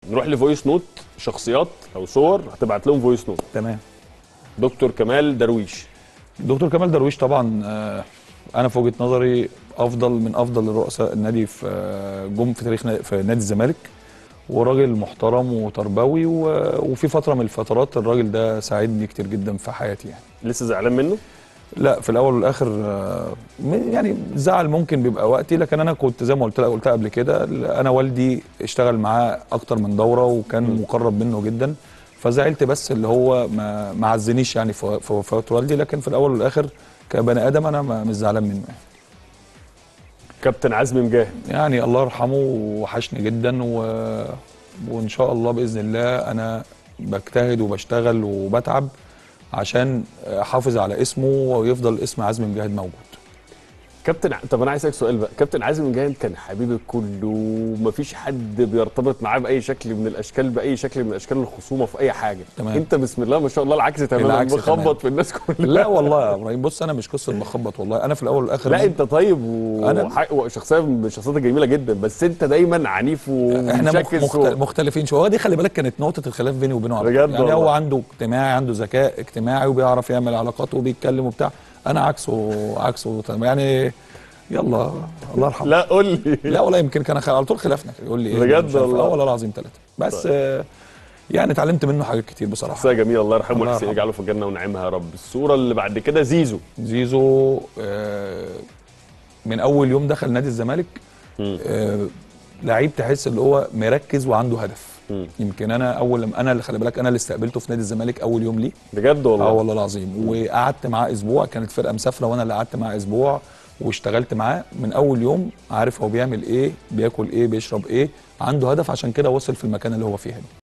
نروح لفويس نوت شخصيات او صور هتبعت لهم فويس نوت تمام دكتور كمال درويش دكتور كمال درويش طبعا آه، انا في وجهه نظري افضل من افضل رؤساء النادي في آه، جم في تاريخ نا- في نادي الزمالك وراجل محترم وتربوي و- وفي فتره من الفترات الراجل ده ساعدني كتير جدا في حياتي يعني لسه زعلان منه لا في الاول والاخر آه، م- يعني زعل ممكن بيبقى وقتي لكن انا كنت زي ما قلت لك قلتها قبل كده انا والدي اشتغل معاه اكتر من دوره وكان مقرب منه جدا فزعلت بس اللي هو ما ما عزنيش يعني في في وفاه والدي لكن في الاول والاخر كبني ادم انا ما- مش زعلان منه يعني. كابتن عزمي مجاهد يعني الله يرحمه وحشني جدا و... وان شاء الله باذن الله انا بجتهد وبشتغل وبتعب عشان احافظ على اسمه ويفضل اسم عزمي مجاهد موجود كابتن ع- طب انا عايز اسالك سؤال بقى كابتن عزمي مجاهد كان حبيب الكل ومفيش حد بيرتبط معاه باي شكل من الاشكال باي شكل من اشكال الخصومه في اي حاجه تمام. انت بسم الله ما شاء الله العكس تماما العكس تمام. مخبط في الناس كلها لا والله يا ابراهيم بص انا مش قصه بخبط والله انا في الاول والاخر لا انت طيب و... أنا- وح- وشخصيه من الشخصيات الجميله جدا بس انت دايما عنيف احنا مخ ومشاكس مخت... و... مختلفين شويه هو دي خلي بالك كانت نقطه الخلاف بيني وبينه على بجد طول. يعني هو والله. عنده اجتماعي عنده ذكاء اجتماعي وبيعرف يعمل علاقات وبيتكلم وبتاع انا عكسه عكسه تمام. يعني يلا الله يرحمه لا قول لي لا والله يمكن كان خ- على طول خلافنا يقول لي ايه بجد مش عارف- والله؟ اه والله العظيم ثلاثه بس آه يعني اتعلمت منه حاجات كتير بصراحه شخصيه جميله الله يرحمه الله ويحسن يرحمه. يجعله في الجنه ونعمها يا رب الصوره اللي بعد كده زيزو زيزو آه من اول يوم دخل نادي الزمالك مم. آه لعيب تحس اللي هو مركز وعنده هدف مم. يمكن انا اول لما انا اللي خلي بالك انا اللي استقبلته في نادي الزمالك اول يوم ليه بجد والله اه والله العظيم وقعدت معاه اسبوع كانت فرقه مسافره وانا اللي قعدت معاه اسبوع واشتغلت معاه من اول يوم عارف هو بيعمل ايه بياكل ايه بيشرب ايه عنده هدف عشان كده وصل في المكان اللي هو فيه دي